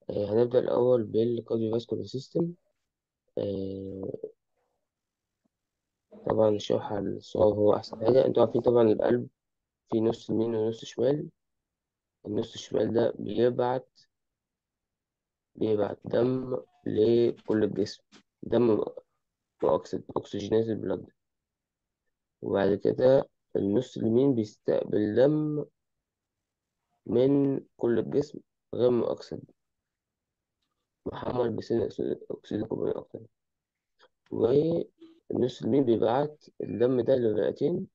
آه، هنبدأ الأول بالكارديوفاسكولار سيستم طبعا الشرح على الصور هو أحسن حاجة انتوا عارفين طبعا القلب فيه نص يمين ونص شمال النص الشمال ده بيبعت بيبعت دم لكل الجسم دم مؤكسد أكسجينيتد بلاد وبعد كده النص اليمين بيستقبل دم من كل الجسم غير مؤكسد محمل بثاني أكسيد الكربون أكتر والنص اليمين بيبعت الدم ده للرئتين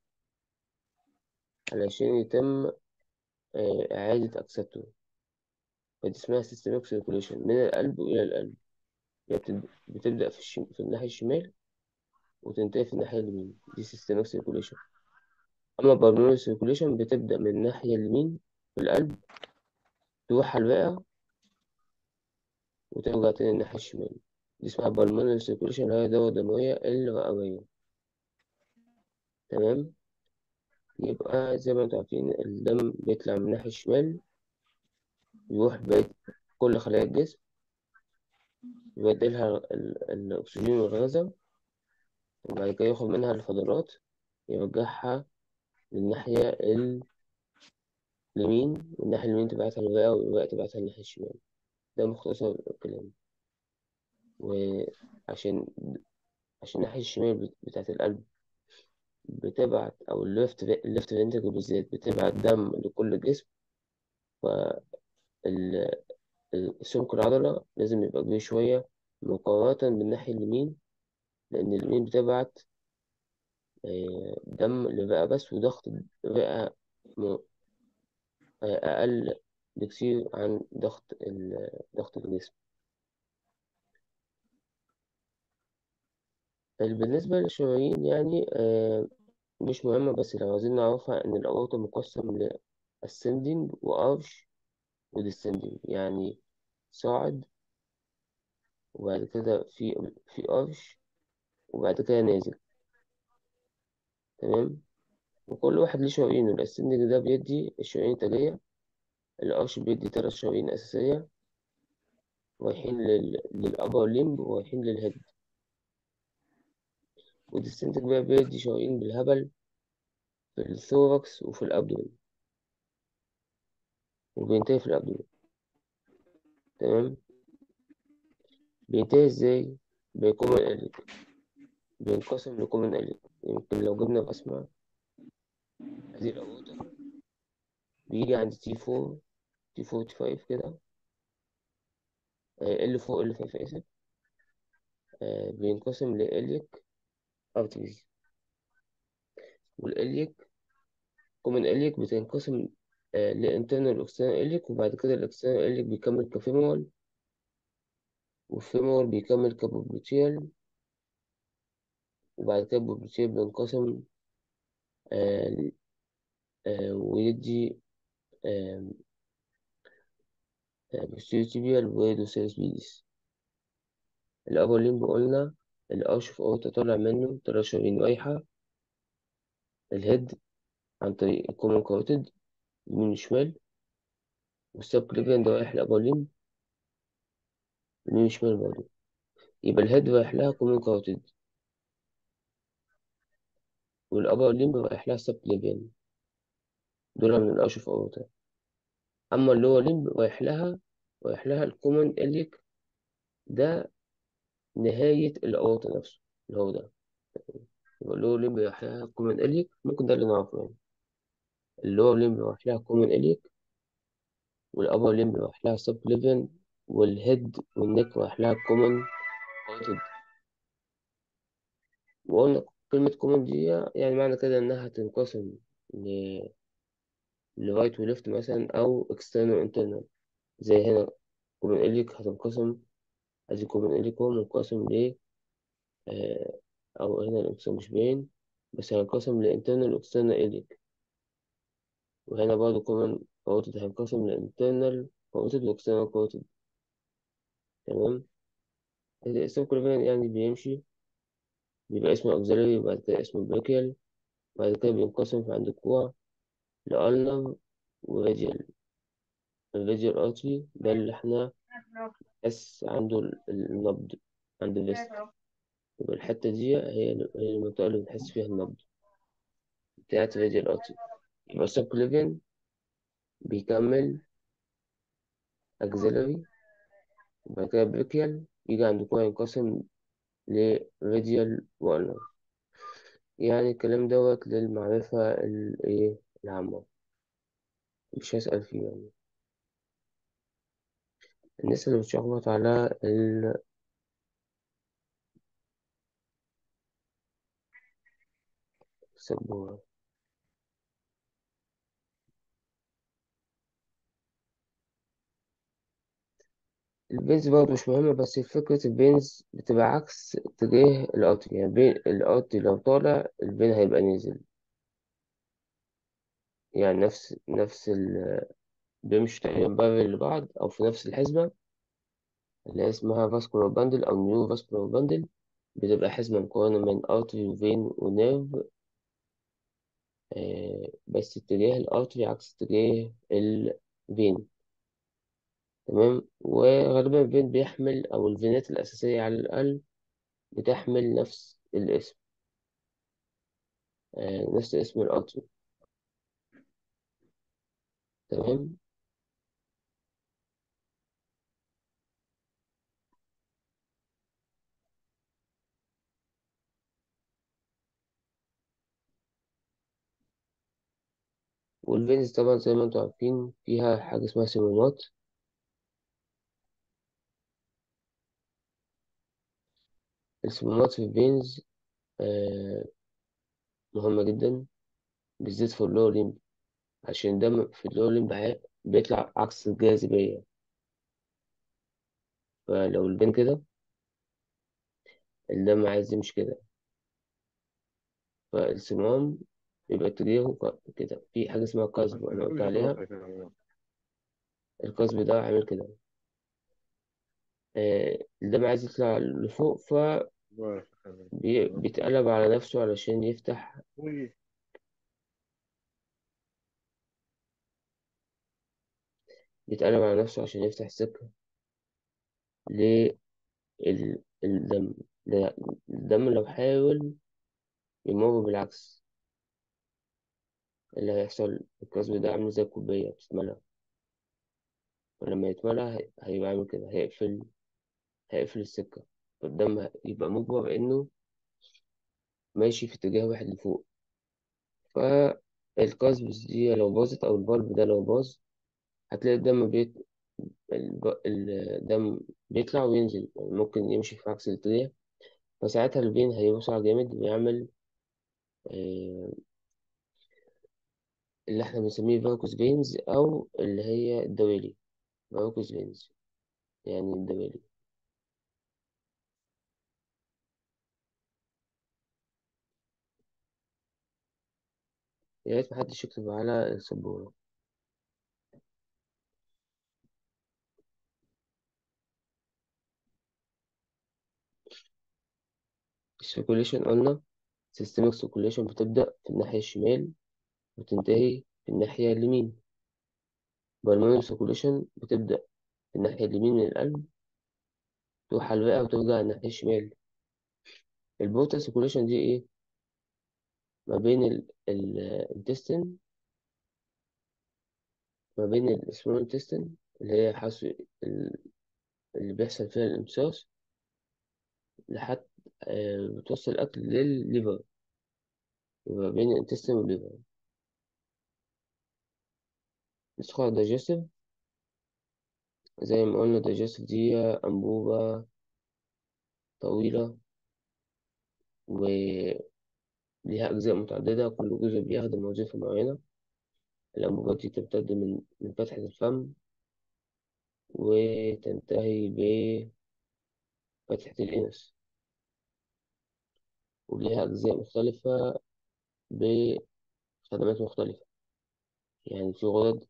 علشان يتم آه، إعادة أكسدته فدي اسمها سيستميك سيركوليشن من القلب إلى القلب هي بتد- بتبدأ في, الشم... في الناحية الشمال وتنتهي في الناحية اليمين دي سيستميك سيركوليشن أما بالمونري سيركوليشن بتبدأ من الناحية اليمين في القلب تروح على الرئة وترجع تاني الناحية الشمال دي اسمها بالمونري سيركوليشن اللي هي دورة دموية الرئوية تمام يبقى زي ما انتوا عارفين الدم بيطلع من الناحية الشمال يروح بقية كل خلايا الجسم يبدلها ال- الأكسجين والغازة وبعد كده ياخد منها الفضلات يرجعها للناحية اليمين والناحية اليمين تبعتها للرئة والرئة تبعتها للناحية الشمال ده مختصر الكلام وعشان عشان الناحية الشمال بت- بتاعت القلب بتبعت أو الليفت الليفت فينتركل بالذات بتبعت دم لكل الجسم فسمك العضلة لازم يبقى كبير شوية مقارنة بالناحية اليمين لأن اليمين بتبعت آه، دم للرئة بس وضغط الرئة م- آه، أقل بكثير عن ضغط ال- ضغط الجسم بالنسبة للشرايين يعني آه، مش مهمة بس لو عايزين نعرفها إن الأورطة مقسم ل ascending و arch و descending يعني صاعد وبعد كده في في arch وبعد كده نازل تمام وكل واحد ليه شرايين الاسcending ده بيدي الشرايين التالية الارش بيدي تلات شرايين أساسية رايحين لل للأبر ليمب ورايحين للهيد والديسنتنج بقى بيدي شرايين بالهبل في الثوركس وفي الأبدومين وبينتهي في الأبدومين تمام بينتهي ازاي بكومن إليك بينقسم لكومن إليك يمكن لو جبنا رسمة ادي الأورطة بيجي عند تي فور تي فورتي فايف كده ال فور ال فايف آسف آه، بينقسم لإليك أرتريز والإليك كومن إليك بتنقسم آه، لإنترنال وإكسترنال إليك وبعد كده الإكسترنال إليك بيكمل كفيمورال والفيمورال بيكمل كبوبلوتيال وبعد كده البوبلوتيال بينقسم آه، آه، ويدي بوستيريور تيبيال ودوسيرس بيديس الأبر ليمب قلنا الأرشف أورتا طالع منه تلات شرايين رايحة الهيد عن طريق الكومن كاروتيد يمين وشمال والسب كليفيان ده رايح الأبر ليمب يمين وشمال برضه يبقى الهيد رايح لها كومن كاروتيد والأبر ليمب رايح لها سب كليفيان دول من الأرشف أورتا أما اللور ليمب رايح لها رايح لها الكومن إليك ده نهاية الأورتا نفسه اللي هو ده يبقى اللور ليمب رايح لها كومن إليك ممكن ده اللي نعرفه يعني اللور ليمب رايح لها كومن إليك والأبر ليمب رايح لها سب كليفيان والهيد والنك رايح لها كومن كاروتيد وقلنا كلمة كومن دي يعني معنى كده إنها تنقسم ل لرايت وليفت مثلا أو اكسترنال وانترنال زي هنا كومن إليك هتنقسم أدي كومن إليك هو منقسم ل آه، أو هنا الانقسام مش باين بس هينقسم لإنترنال وإكسترنال إليك وهنا برضه كومن كاروتيد هينقسم لإنترنال كاروتيد وإكسترنال كاروتيد تمام السبكليفين يعني بيمشي بيبقى اسمه أكزيلري وبعد كده اسمه بريكيال بعد كده بينقسم عند الكوع لألنر وراديال الراديال أرتري ده اللي احنا بس عنده ال- النبض عنده فيست يبقى الحتة دي هي هي المنطقة اللي بنحس فيها النبض بتاعت الراديال أرتري يبقى السبكليفيان بيكمل أكزيلري وبعد كده بريكيال يجي عند كوع ينقسم لراديال وألنر يعني الكلام دوت للمعرفة الإيه العامة مش هسأل فيه يعني الناس اللي بتشخبط على السبورة البينز برضه مش مهمة بس فكرة البينز بتبقى عكس اتجاه القطر يعني بين القطر لو طالع البين هيبقى نازل يعني نفس نفس ال بيمشوا تقريبا بارل لبعض أو في نفس الحزمة اللي هي اسمها فاسكولار باندل أو نيو فاسكولار باندل بتبقى حزمة مكونة من أرتري وفين ونيرف آه بس اتجاه الأرتري عكس اتجاه الفين تمام وغالبا الفين بيحمل أو الفينات الأساسية على الأقل بتحمل نفس الاسم آه نفس اسم الأرتري تمام والفينز طبعا زي ما انتم عارفين فيها حاجة اسمها صمامات الصمامات في الفينز آه مهمة جدا بالذات في اللور ليمب عشان الدم في اللور ليمب هي- بيطلع عكس الجاذبية فلو الفين كده الدم عايز يمشي كده فالصمام يبقى اتجاهه ك- كده في حاجة اسمها قصب أنا قلت عليها القصب ده عامل كده آه الدم عايز يطلع لفوق فبيتقلب على نفسه علشان يفتح بيتقلب على نفسه عشان يفتح سكة للدم لا، الدم لو حاول يمر بالعكس اللي هيحصل القصب ده عامل زي الكوباية بتتملى ولما يتملى هي- هيبقى عامل كده هيقفل هيقفل السكة فالدم يبقى مجبر إنه ماشي في اتجاه واحد لفوق فالقصب دي لو باظت أو البلب ده لو باظ هتلاقي الدم بيت... الب... الدم بيطلع وينزل يعني ممكن يمشي في عكس الاتجاه فساعتها البين هيوسع جامد ويعمل آه، اللي احنا بنسميه فاركوس فينز أو اللي هي الدوالي فاركوس فينز يعني الدوالي يا ريت محدش يكتب على السبورة السيركوليشن قلنا سيستمك سيركوليشن بتبدأ في الناحية الشمال وتنتهي في الناحية اليمين بالمونري سيركوليشن بتبدأ في الناحية اليمين من القلب تروح على الرئة وترجع الناحية الشمال البورتال سيركوليشن دي ايه ما بين الانتستين ما بين السمول انتستين اللي هي حاسة اللي بيحصل فيها الامتصاص لحد آه، بتوصل الأكل للليفر يبقى بين الانتستين والليفر ندخل على digestive زي ما قلنا digestive دي أنبوبة طويلة وليها أجزاء متعددة كل جزء بيخدم وظيفة معينة الأنبوبة دي تمتد من من فتحة الفم وتنتهي بفتحة الإنس وليها أجزاء مختلفة بخدمات مختلفة يعني في غدد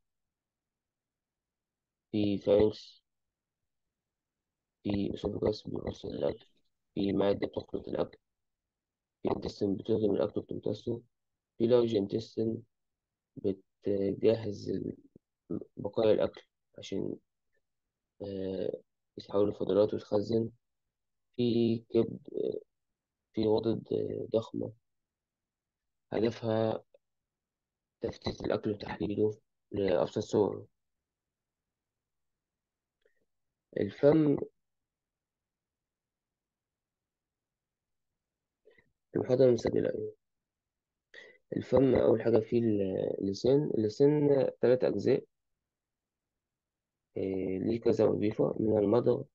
في فارنكس في أسوفجاس بيوصل الأكل في معدة بتخلط الأكل في انتستين بتهضم الأكل وبتمتصه في لارج انتستين بتجهز ال- بقايا الأكل عشان يتحول لفضلات ويتخزن في كبد في غدد ضخمة هدفها تفتيت الأكل وتحليله لأبسط صوره الفم المحاضرة المسجلة أيوة. الفم أول حاجة فيه اللسان اللسان ثلاث أجزاء إيه، ليه كذا وظيفة من المضغ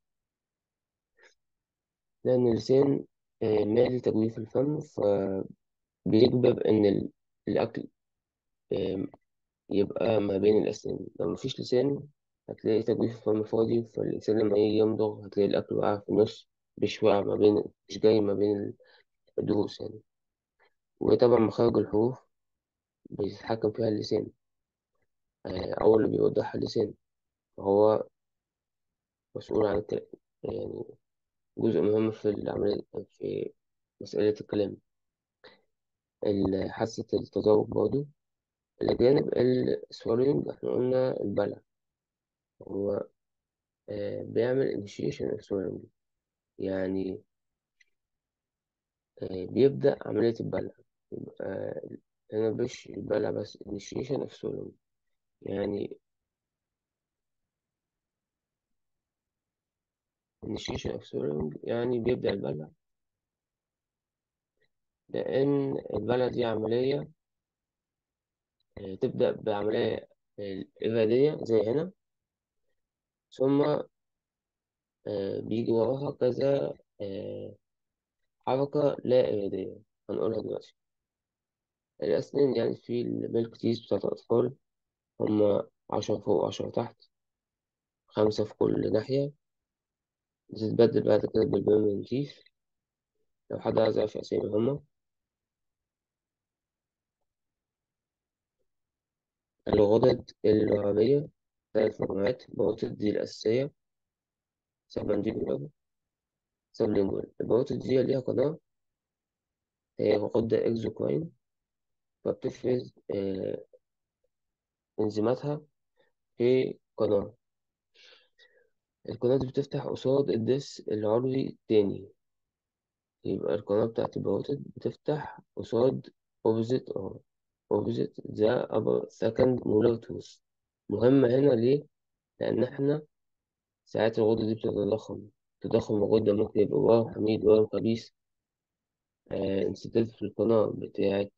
لأن اللسان آه، مالي تجويف الفم فبيجبر إن ال- الأكل آه، يبقى ما بين الأسنان لو مفيش لسان هتلاقي تجويف الفم فاضي فالإنسان لما يجي يمضغ هتلاقي الأكل واقع في النص مش واقع ما بين مش جاي ما بين الضروس يعني وطبعا مخارج الحروف بيتحكم فيها اللسان آه، أو اللي بيوضحها اللسان فهو مسؤول عن الكلام يعني جزء مهم في العملية في مسألة الكلام ال- حاسة التذوق برضه الجانب السوالينج احنا قلنا البلع هو آه، بيعمل initiation of swallowing يعني آه، بيبدأ عملية البلع يبقى هنا مش البلع بس initiation of swallowing يعني initiation of swallowing يعني بيبدأ البلع لأن البلع دي عملية آه، تبدأ بعملية آه، إبادية زي هنا ثم آه، بيجي وراها كذا آه، حركة لا إرادية هنقولها دلوقتي الأسنان يعني في الميلك تيز بتاعت الأطفال هما عشرة فوق وعشرة تحت خمسة في كل ناحية بتتبدل بعد كده بالبيرمنت تيث لو حد عايز يعرف أسامي هما الغدد اللعابية ثلاث مجموعات بواتد دي الأساسية سبمنديبولار سبلينجوال البواتد دي ليها قناة هي غدة إكزوكراين فبتفرز آه، إنزيماتها في قناة القناة دي بتفتح قصاد الضرس العلوي التاني يبقى القناة بتاعت البواتد بتفتح قصاد opposite اه opposite the upper second molar tooth مهمة هنا ليه؟ لأن إحنا ساعات الغدة دي بتتضخم تضخم الغدة ممكن يبقى ورم حميد ورم خبيث آه انسداد في القناة بتاعت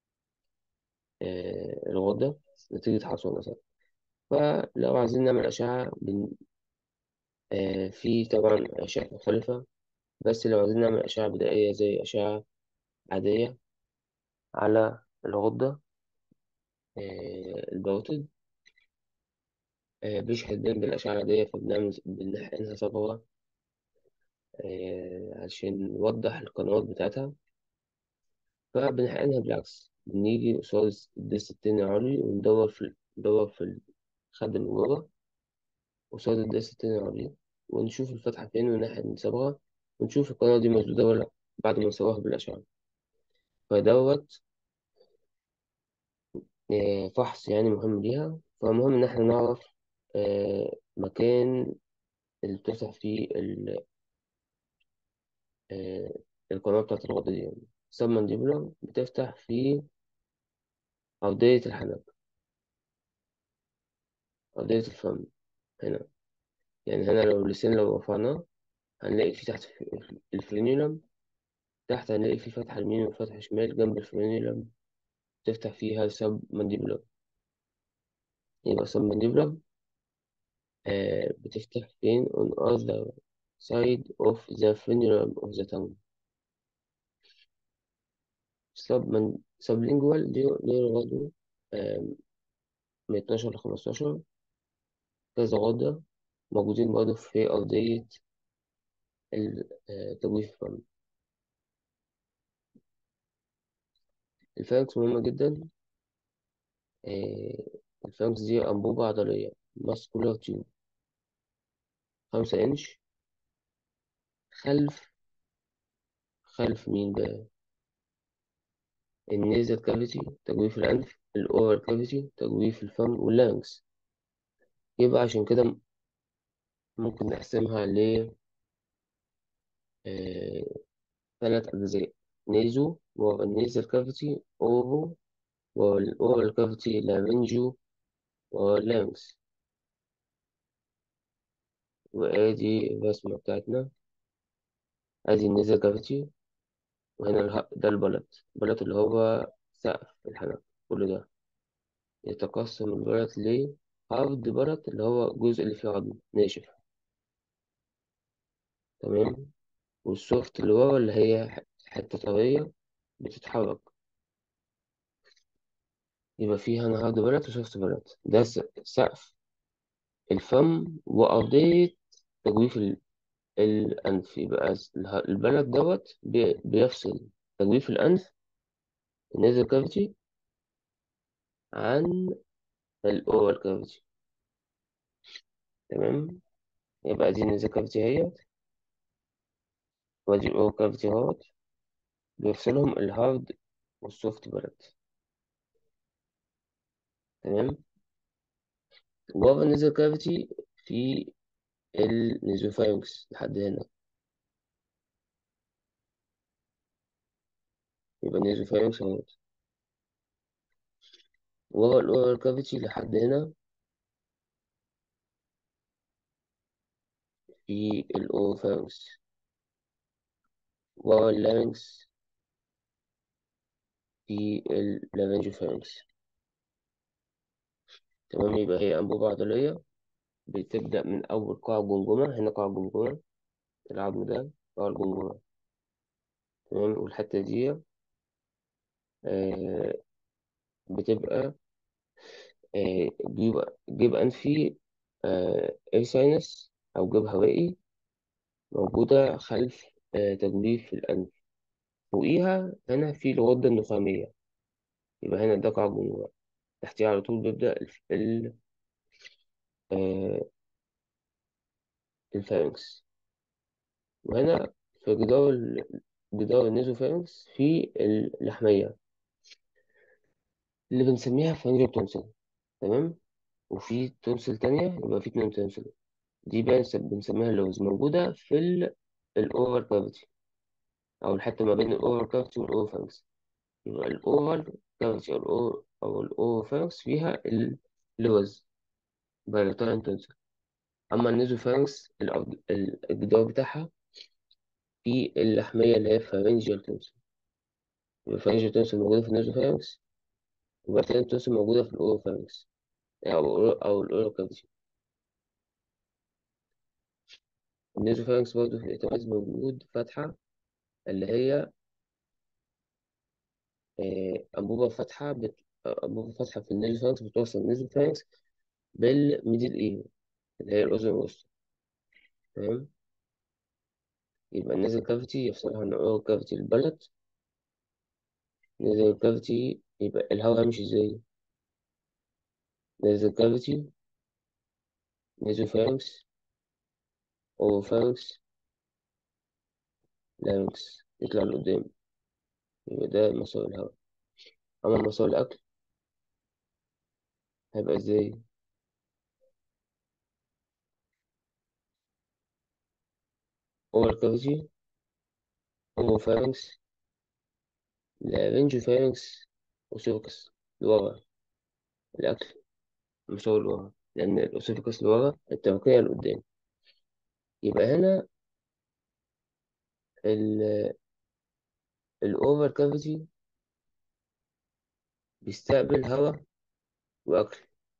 آه الغدة نتيجة حصوة مثلا فلو عايزين نعمل أشعة بن... آه في طبعا أشعة مختلفة بس لو عايزين نعمل أشعة بدائية زي أشعة عادية على الغدة آه البوتد آه بيشحن الدم بالأشعة العادية فبنعمل بنحقنها صبغة آه عشان نوضح القنوات بتاعتها فبنحقنها بالعكس بنيجي قصاد الدرس التاني العلوي وندور في ندور في الخد من جوه قصاد الدرس التاني العلوي ونشوف الفتحة فين ونحقن صبغة ونشوف القناة دي مسدودة ولا لأ بعد ما نصورها بالأشعة فدوت آه، فحص يعني مهم ليها فمهم إن احنا نعرف آه، مكان اللي بتفتح فيه ال- آه، القناة بتاعت الغدة دي يعني submandibular بتفتح في أرضية الحنك أرضية الفم هنا يعني هنا لو اللسان لو رفعناه هنلاقي في تحت الفرينيولم تحت هنلاقي في فتحة يمين وفتحة شمال جنب الفرينيولم تفتح فيها سب مانديبولار يبقى سب مانديبولار آه بتفتح فين on other side of the frenulum of the tongue سب من سبلينجوال دي دي برضه آه من 12 ل 15 كذا غدة موجودين برضه في أرضية ال- آه، تجويف الفم الفارنكس مهمة جدا آه، الفارنكس دي أنبوبة عضلية ماسكولار تيوب خمسة إنش خلف خلف مين بقى النيزل كافيتي تجويف الأنف الأورال كافيتي تجويف الفم واللانكس يبقى عشان كده ممكن نقسمها ل آه، ثلاث أجزاء نيزو والنيزل كافيتي أورو والأورال كافيتي لارنجو واللامكس وآدي الرسمة بتاعتنا آدي النيزل كافيتي وهنا اله- ده البلط البلط اللي هو سقف الحنك كل ده يتقسم البلط لهارد بلط اللي هو الجزء اللي فيه عظم ناشف تمام والسوفت اللي ورا اللي هي ح- حتة طرية بتتحرك يبقى فيها هنا هارد بلط وسوفت بلط ده س- سقف الفم وأرضية تجويف ال- الأنف يبقى س- اله- البلط دوت بي- بيفصل تجويف الأنف النازل كافيتي عن الأورال كافيتي تمام يبقى دي النازل كافيتي اهي وادي الأورال كافيتي اهوت بيفصلهم الهارد والسوفت بلط تمام جوه النازل كافيتي في النيزوفارynx لحد هنا يبقى النيزوفارynx اهوت ورا الأورال كافيتي لحد هنا في الأوروفارynx ورا اللارynx في اللارنجوفارynx تمام يبقى هي أنبوبة عضلية بتبدأ من أول قاع الجمجمة هنا قاع الجمجمة العظم ده قاع الجمجمة تمام والحتة دي آه بتبقى آه جيب جيب أنفي آه أي ساينس أو جيب هوائي موجودة خلف آه تجويف الأنف فوقيها هنا في الغدة النخامية يبقى هنا ده قاع الجمجمة تحتيها على طول بيبدأ ال ال- آه الفارنكس وهنا في جدار ال- جدار النيزوفارنكس في اللحمية اللي بنسميها فانجر تونسل تمام وفي تونسل تانية يبقى في اتنين تونسل دي بقى نس- بنسميها اللوز موجودة في ال الأوفر كافيتي أو الحتة ما بين الأوفر كافيتي والأوفرنكس يبقى الأوفر كافيتي أو الأو أو الأوفرنكس فيها اللوز بايلاترال تونسل أما النيزوفارنكس الأرض- الجدار بتاعها في اللحمية اللي هي فارنجيال تونسل يبقى فارنجيال تونسل موجودة في النيزوفارنكس وبعدين تونسل موجودة في الأوروفارنكس أو أو الأوروكافيتي النيزوفارنكس برضه في الإتماس موجود فتحة اللي هي آه، أنبوبة فاتحة بت... أنبوبة فاتحة في النيزوفارنكس بتوصل النيزوفارنكس بالميدل إير اللي هي الأذن الوسطى تمام يبقى النيزل كافيتي يفصلها عن الأورال كافيتي البلد النيزل كافيتي يبقى الهواء هيمشي إزاي نيزل كافيتي نيزوفارنكس أوروفارنكس لارنكس يطلع لقدام يبقى ده مسار الهواء أما مسار الأكل هيبقى إزاي أورال كافيتي أوروفارنكس لارنجوفارنكس أوسوفكس لورا الأكل مسار لورا لأن الأوسوفكس لورا الترقية لقدام يبقى هنا الأوفر كافيتي بيستقبل هواء وأكل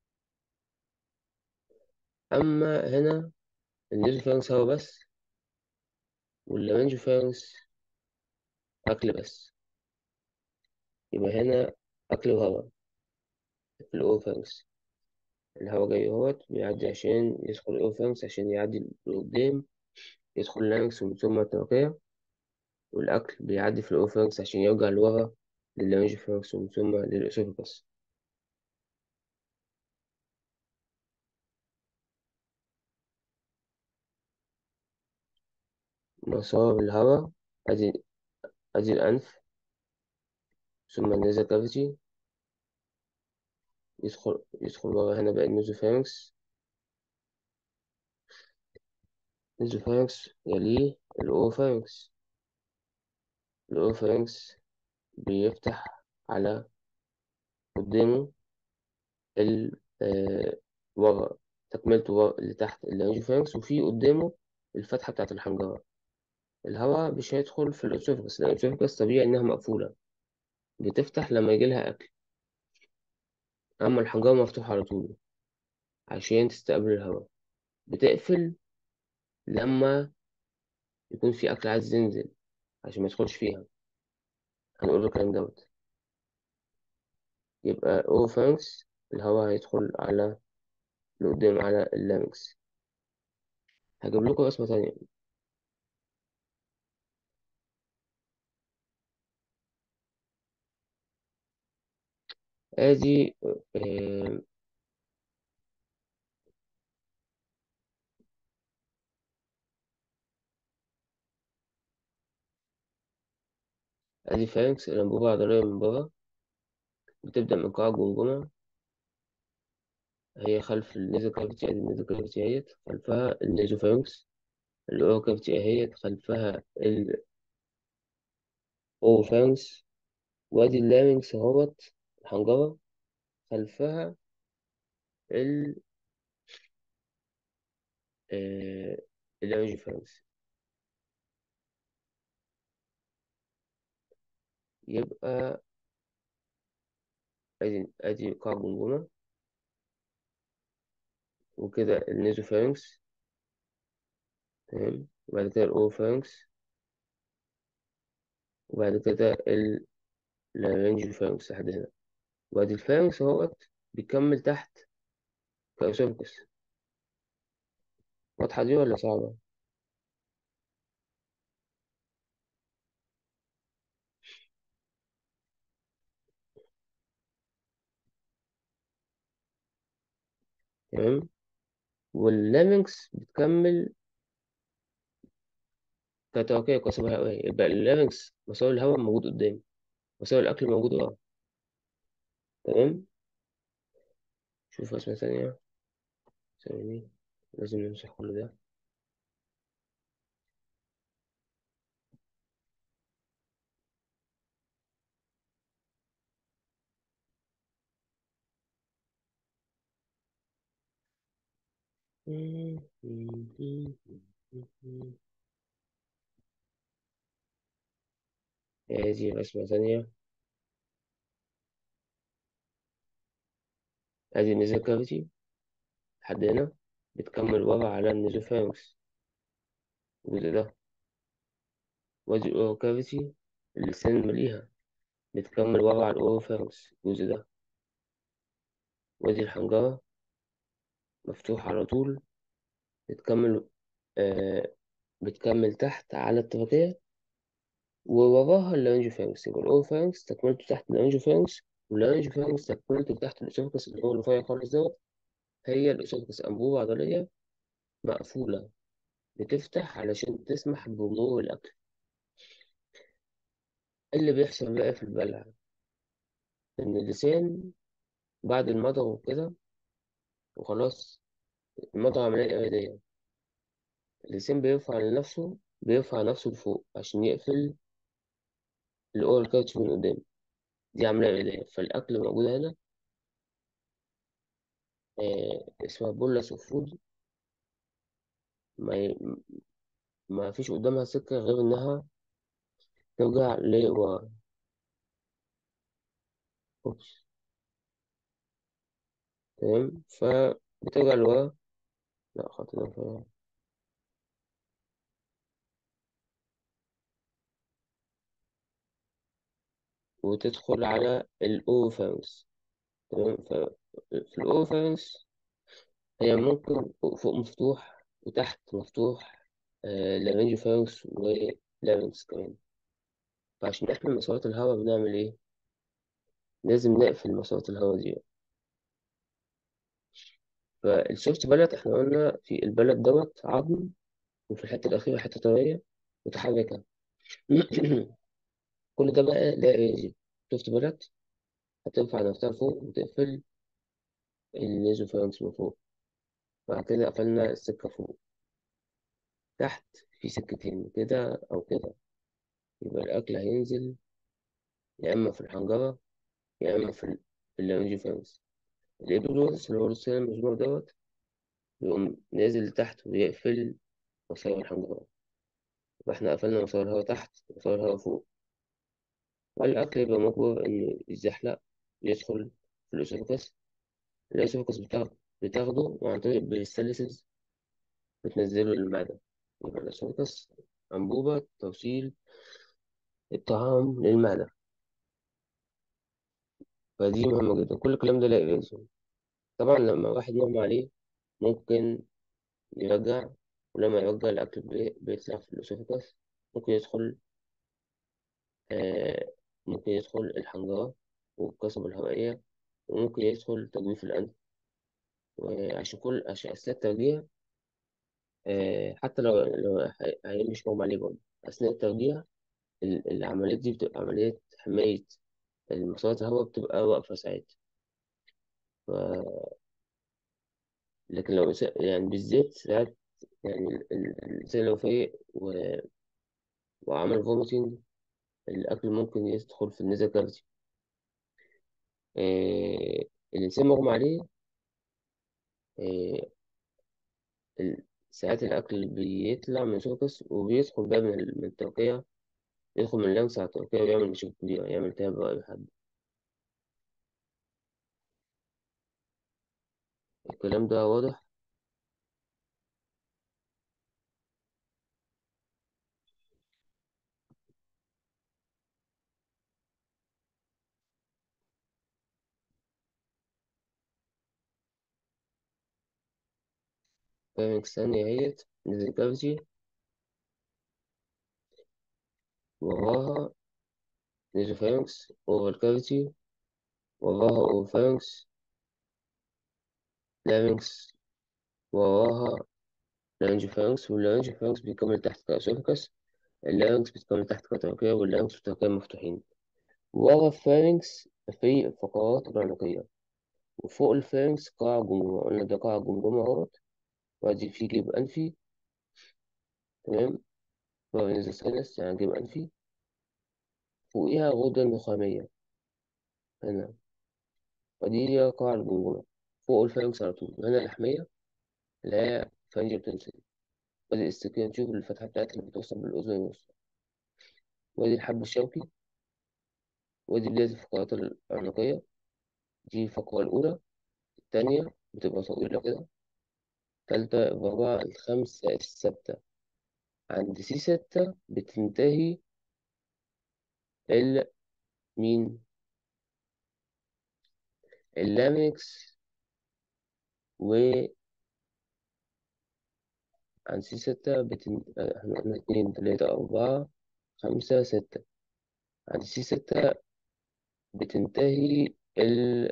أما هنا النيزوفارنكس هواء بس واللارنجوفارنكس أكل بس يبقى هنا أكل وهواء في الأوروفارنكس الهواء جاي اهوت بيعدي عشان يدخل الأوروفارنكس عشان يعدي لقدام يدخل اللارنكس ومن ثم الترقية والأكل بيعدي في الأوروفارنكس عشان يرجع لورا لللارنجوفارنكس ومن ثم للأسوفاجس مسار الهواء أدي أدي الأنف ثم النيزل كافيتي يدخل يدخل ورا هنا بقى النيزوفارنكس نيزوفارينكس يليه الأوروفارينكس الأوروفارينكس بيفتح على قدامه ال آه، ورا تكملته ورا اللي تحت اللانجوفارينكس وفي قدامه الفتحة بتاعة الحنجرة الهواء مش هيدخل في الأسوفجس لأن الأسوفجس طبيعي إنها مقفولة بتفتح لما يجيلها أكل أما الحنجرة مفتوحة على طول عشان تستقبل الهواء بتقفل لما يكون في أكل عايز ينزل عشان ما يدخلش فيها هنقول الكلام دوت يبقى أوروفارينكس الهواء هيدخل على لقدام على اللامكس هجيب لكم رسمة تانية ادي آه، ادي فارنكس الأنبوبة عضلية من بره بتبدأ من قاع الجمجمة هي خلف النيزل كافيتي ادي النيزل كافيتي اهيت خلفها النيزوفارنكس الأورو كافيتي اهيت خلفها الأوروفارنكس وادي اللارynx اهوت الحنجرة خلفها ال آه، اللارyngoفارنكس يبقى ادي ادي قاع الجمجمة وكده النيزوفارنكس تمام وبعد كده الأوروفارنكس وبعد كده اللارyngoفارنكس لحد هنا وادي الفارنكس اهوت بيكمل تحت كأسوفجس واضحة دي ولا صعبة؟ تمام واللامنكس بتكمل كتوقيع قصبة هوائية يبقى اللامنكس مسار الهواء موجود قدامي مسار الأكل موجود ورا تمام شوف رسمة ثانية ثواني لازم نمسح كل ده هذه رسمة ثانية ادي النيزل كافيتي لحد هنا بتكمل ورا على النيزوفارنكس الجزء ده وادي الأورو كافيتي اللسان مليها بتكمل ورا على الأوروفارنكس الجزء ده وادي الحنجرة مفتوح على طول بتكمل آه بتكمل تحت على الترقية ووراها اللارنجوفارنكس يبقى الأوروفارنكس تكملته تحت اللارنجوفارنكس واللارنجوفارنكس تكملته تحت الأسوفكس اللي هو الرفيع خالص دوت هي الأسوفكس أنبوبة عضلية مقفولة بتفتح علشان تسمح بمرور الأكل اللي بيحصل بقى في البلع إن اللسان بعد المضغ وكده وخلاص المضغ عملية إرادية اللسان بيرفع لنفسه بيرفع نفسه لفوق عشان يقفل الأورال كاوتش من قدام دي عملية إرادية فالأكل موجود هنا آه اسمها بولس أوف فود ما, ي... ما فيش قدامها سكة غير إنها ترجع لورا أوبس تمام فبترجع لورا لا خط ده ف- وتدخل على الأوروفارنكس تمام ففي الأوروفارنكس هي ممكن فوق مفتوح وتحت مفتوح آه لارنجوفارنكس ولارنكس كمان فعشان نحمي مسارات الهواء بنعمل إيه؟ لازم نقفل مسارات الهواء دي فالسوفت بلد احنا قلنا في البلد دوت عظم وفي الحتة الأخيرة حتة طرية متحركة كل ده بقى لا يجي شفت بلد هترفع نفسها فوق وتقفل النيزوفارنكس من فوق بعد كده قفلنا السكة فوق تحت في سكتين كده أو كده يبقى الأكل هينزل يا إما في الحنجرة يا إما في ال- في اللانجيوفارنكس الإبيجلوتس اللي هو الرسالة المسموع دوت بيقوم نازل تحت ويقفل مسار الحنجرة يبقى إحنا قفلنا مسار الهواء تحت ومسار الهواء فوق والأكل يبقى مجبور إنه يتزحلق يدخل في الأسوفكس الأسوفكس بتاخده بتاخده وعن طريق البريستاليسيس بتنزله للمعدة يبقى الأسوفكس أنبوبة توصيل الطعام للمعدة فدي مهمة جدا كل الكلام ده لا يلزم طبعا لما واحد يغمى عليه ممكن يرجع ولما يرجع الأكل بي- بيطلع في الأسوفكس ممكن يدخل آه ممكن يدخل الحنجرة والقصبة الهوائية وممكن يدخل تجويف الأنف وعشان كل عشان أثناء الترجيع آه حتى لو لو هي- هي مش مغمى عليه برضه أثناء الترجيع ال- العمليات دي بتبقى عملية حماية المسارات الهواء بتبقى واقفة ساعتها ف... لكن لو س- يعني بالذات ساعات يعني ال- ال- الإنسان لو فايق و... وعمل فوميتنج الأكل ممكن يدخل في النزا كافيتي آه... الإنسان مغمى عليه آه... ال- ساعات الأكل بيطلع من سوكس وبيدخل بقى من ال- من الترقية يدخل من اللمسة على الترقية ويعمل مشاكل كبيرة يعمل التهاب رئوي حاد الكلام ده واضح فاهمك ثانية اهيت نزل كافيتي وراها نيزوفارينكس أوفر كافيتي وراها أوفارينكس لارينكس وراها لارنجوفارينكس واللارنجوفارينكس بيكمل تحت كأسوفكس اللارنكس بتكمل تحت كتركية واللارنكس والتركية مفتوحين ورا الفارنكس في الفقرات العنقية وفوق الفارنكس قاع جمجمة قلنا ده قاع جمجمة اهوت وادي فيه جيب أنفي تمام فارنز سينس يعني جيب أنفي فوقيها غدة نخامية هنا ودي هي قاع الجمجمة فوق الفارنكس على طول هنا اللحمية اللي هي فارنجيال تنسل وادي الاستكين نشوف الفتحة بتاعتها اللي بتوصل بالأذن الوسطى وادي الحب الشوكي وادي بداية الفقرات العنقية دي الفقرة الأولى التانية بتبقى طويلة كده التالتة الرابعة الخامسة السادسة عند سي ستة بتنتهي ال مين اللامكس وعند سي ستة بتن... آه، احنا قلنا اتنين تلاتة أربعة خمسة ستة عند سي ستة بتنتهي ال...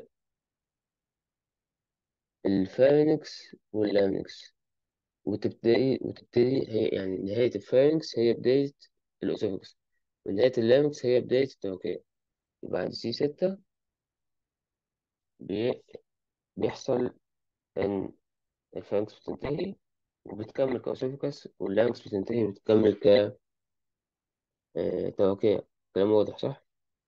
الفارنكس واللامكس وتبتدي وتبتدي هي يعني نهاية الفارنكس هي بداية الأسوفكس ونهاية اللامكس هي بداية التركية يبقى عند سي ستة بي... بيحصل إن الفارنكس بتنتهي وبتكمل كأسوفكس واللامكس بتنتهي وبتكمل كتركية كلام واضح صح؟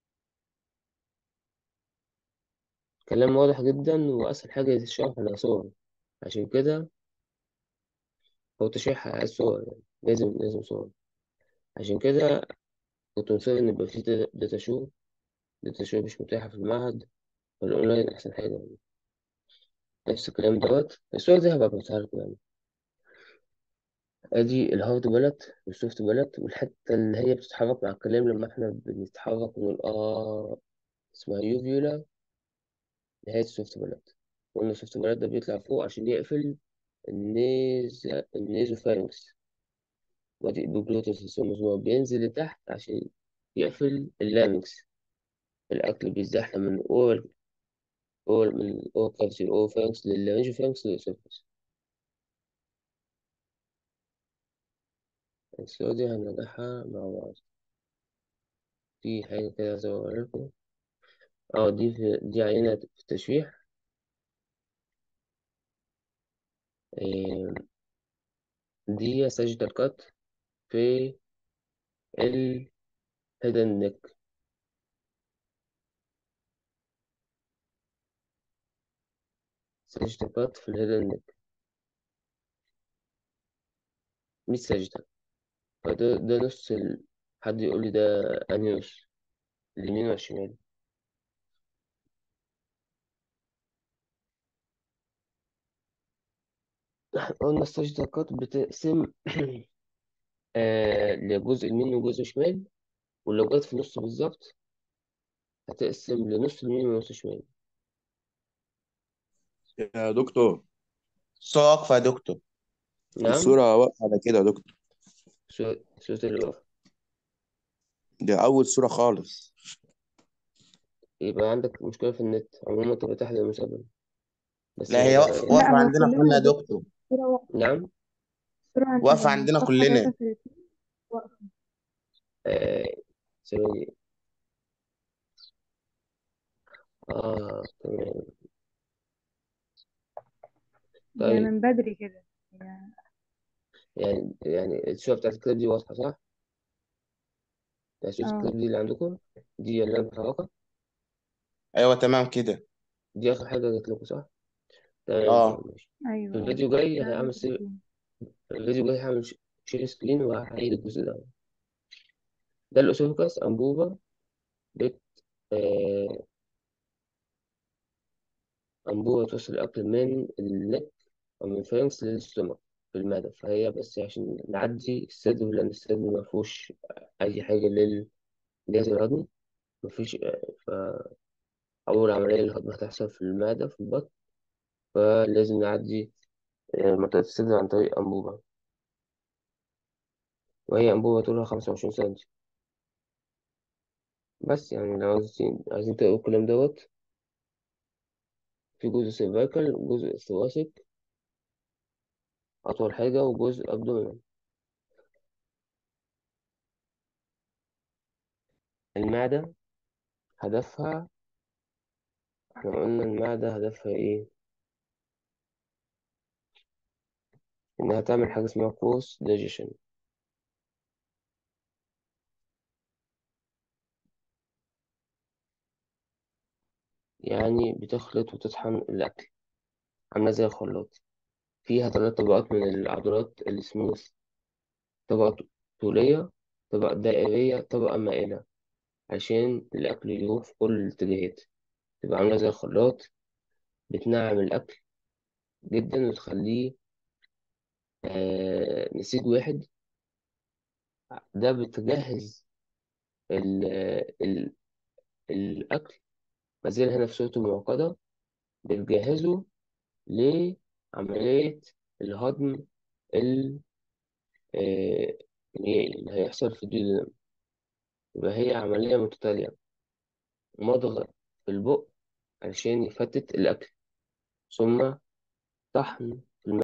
كلام واضح جدا وأسهل حاجة تشرح على صور عشان كده هو تشريح على الصور يعني لازم لازم صور عشان كده كنت مصر إن يبقى في داتا شو داتا شو مش متاحة في المعهد فالأونلاين أحسن حاجة يعني نفس الكلام دوت الصور دي هبقى أبعتها لكم يعني أدي الهارد بلت والسوفت بلت والحتة اللي هي بتتحرك مع الكلام لما إحنا بنتحرك ونقول آه اسمها يوفيولا نهاية السوفت بلت قلنا السوفت بلت ده بيطلع فوق عشان يقفل النيز النيزوفارنكس وادي البروجلوتس السوموزوم بينزل لتحت عشان يقفل اللامكس الأكل بيزحلق من الأول أول من الأول كافيتي الأول فانكس لللانجوفارنكس للأسوفكس الصورة دي هنراجعها مع بعض في حاجة كده عايز أوريها لكم اه دي في دي عينة في التشريح إيه دي ساجيتال كات في الهيدن نيك ساجيتال كات في الهيدن نيك مش ساجيتال فده ده نص ال... حد يقول لي ده أنهي نص اليمين ولا الشمال قلنا الساجيتال كات بتقسم آه لجزء يمين وجزء شمال ولو جت في النص بالظبط هتقسم لنص يمين ونص شمال يا دكتور الصورة واقفة يا دكتور نعم الصورة واقفة على كده يا دكتور صورة صورة الوقف دي أول صورة خالص يبقى عندك مشكلة في النت عموما تبقى تحت المسبب بس لا هي واقفة يعني لا واقفة هو عندنا كلنا كلنا يا يا دكتور دكتور الصورة واقفة نعم الصورة عندنا واقفة عندنا صفحة كلنا 33 واقفة آه ثواني اه تمام هي طيب من بدري كده هي يعني يعني الصورة بتاعت الكتاب دي واضحة صح؟ يعني صورة اه الكتاب دي اللي عندكم دي اللي أنا بحركها أيوة تمام كده دي آخر حاجة جت لكم صح؟ تمام اه تمام ماشي في ايوه الفيديو جاي هعمل سي... 33 في الفيديو جاي هعمل ش- شير سكرين وهعيد الجزء ده ده الأسوفكس أنبوبة بت آه أنبوبة توصل الأكل من النك أو من الفارنكس للستومك في المعدة فهي بس عشان نعدي الصدر لأن الصدر مفهوش أي حاجة للجهاز الهضمي مفيش فأول عملية للهضم هتحصل في المعدة في البطن فلازم نعدي آه، منطقة الصدر عن طريق أنبوبة وهي أنبوبة طولها خمسة وعشرين سنتي بس يعني لو عايزين عايزين تقروا الكلام دوت في جزء سيرفايكال وجزء ثوراسيك أطول حاجة وجزء أبدومينال المعدة هدفها احنا قلنا المعدة هدفها ايه؟ إنها تعمل حاجة اسمها كورس دايجيشن يعني بتخلط وتطحن الأكل عاملة زي الخلاط فيها ثلاث طبقات من العضلات السموث طبقة طولية طبقة دائرية طبقة مائلة عشان الأكل يروح في كل الاتجاهات تبقى عاملة زي الخلاط بتنعم الأكل جدا وتخليه آه نسيج واحد ده بتجهز ال ال الأكل ما زال هنا في صورته المعقدة بتجهزه لعملية الهضم ال- آه، اللي هيحصل في الديودنم يبقى هي عملية متتالية مضغ في البق علشان يفتت الأكل ثم طحن